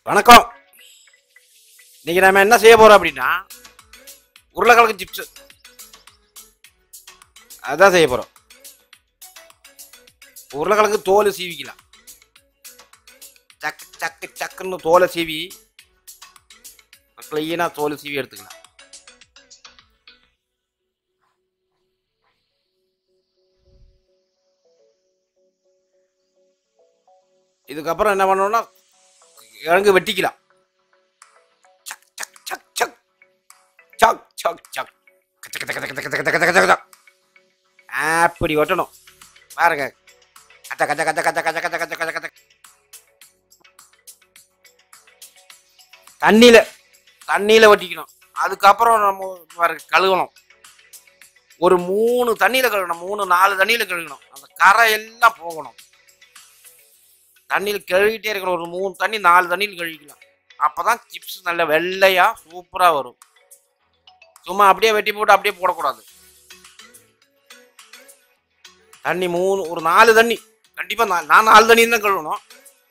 வணக்கம் இன்னைக்கு நம்ம என்ன செய்ய போறோம் அப்படின்னா உருளைக்கிழங்கு சிப்ஸ் அதான் செய்ய போறோம் உருளைக்கிழங்கு தோல் சீவிக்கலாம் சக்கு சக்கு சக்குன்னு தோலை சீவி க்ளீனாக தோல் சீவி எடுத்துக்கலாம் இதுக்கப்புறம் என்ன பண்ணணும்னா கிழங்கு வெட்டிக்கலாம் சக் சக் சக் சக் சக் சக் சக் கச்ச கச்ச கச்ச கச்ச கச்ச கச்ச கச்ச கச்ச. அப்படி ஒட்டணும் பாருங்க கச்ச கச்ச கச்ச கச்ச கச்ச கச்ச கச்ச கச்ச கச்ச தண்ணியில தண்ணியில வட்டிக்கணும் அதுக்கப்புறம் நம்ம பாருங்க கழுவணும் ஒரு மூணு தண்ணியில கழுவணும் மூணு நாலு தண்ணியில கழுவணும் அந்த கரை எல்லாம் போகணும் தண்ணியில் கழுவிட்டே இருக்கணும் ஒரு மூணு தண்ணி நாலு தண்ணியில் கழுவிக்கலாம் அப்பதான் சிப்ஸ் நல்ல வெள்ளையா சூப்பரா வரும் சும்மா அப்படியே வெட்டி போட்டு அப்படியே போடக்கூடாது தண்ணி மூணு ஒரு நாலு தண்ணி கண்டிப்பா நா- நான் நாலு தண்ணி தான் கழுவணும்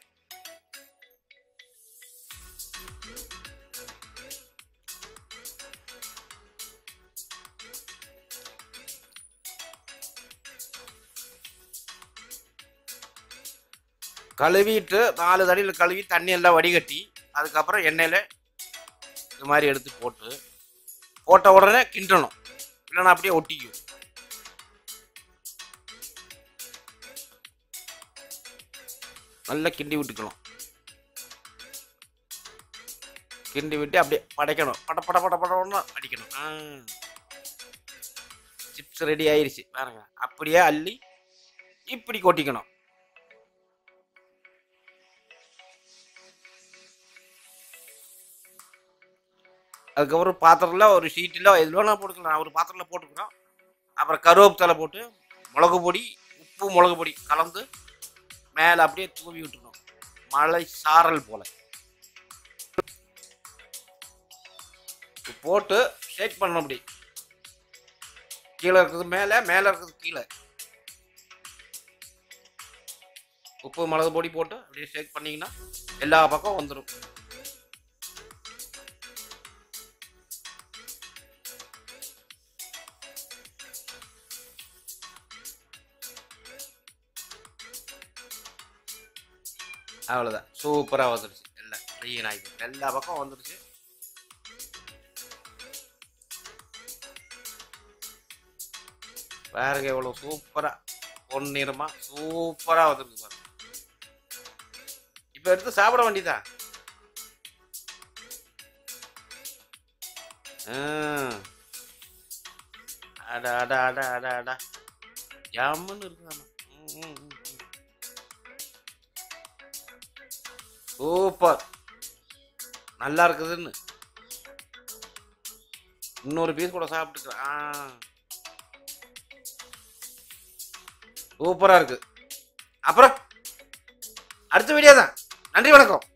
கழுவிட்டு நாலு தண்ணியில் கழுவி தண்ணி எல்லாம் வடிகட்டி அதுக்கப்புறம் எண்ணெயில் இது மாதிரி எடுத்து போட்டு போட்ட உடனே கிண்டணும் இல்லைன்னா அப்படியே ஒட்டிக்கும் நல்லா கிண்டி விட்டுக்கலாம் கிண்டி விட்டு அப்படியே படைக்கணும் பட பட பட படன்னு அடிக்கணும் சிப்ஸ் ரெடி ஆயிருச்சு பாருங்க அப்படியே அள்ளி இப்படி கொட்டிக்கணும் அதுக்கப்புறம் பாத்திரத்தில் ஒரு ஷீட்டில் எது வேணா போட்டுக்கலாம் ஒரு பாத்திரத்தில் போட்டுக்கிறோம் அப்புறம் கருவேப்பிலை போட்டு மிளகு பொடி உப்பு மிளகு பொடி கலந்து மேலே அப்படியே தூவி விட்டுக்கணும் மழை சாரல் போல இது போட்டு ஷேக் பண்ணணும் அப்படி கீழே இருக்கிறது மேலே மேலே இருக்கிறது கீழே உப்பு மிளகு பொடி போட்டு அப்படியே ஷேக் பண்ணீங்கன்னா எல்லா பக்கம் வந்துடும் அவ்வளோதான் சூப்பராக வந்துருச்சு எல்லாம் க்ளீன் ஆகிடுச்சு எல்லா பக்கம் வந்துருச்சு பாருங்க எவ்வளோ சூப்பராக பொன்னிறமா சூப்பராக வந்துருக்கு பாருங்க இப்போ எடுத்து சாப்பிட வேண்டியதான் அட அட அட அட அட ஜம்முன்னு இருக்குதாம்மா ம், ம், ம், ம். சூப்பர் நல்லா இருக்குதுன்னு இன்னொரு பீஸ் கூட சாப்பிட்டுக்கிறேன் ஆ சூப்பரா இருக்கு அப்புறம் அடுத்த வீடியோ தான் நன்றி வணக்கம்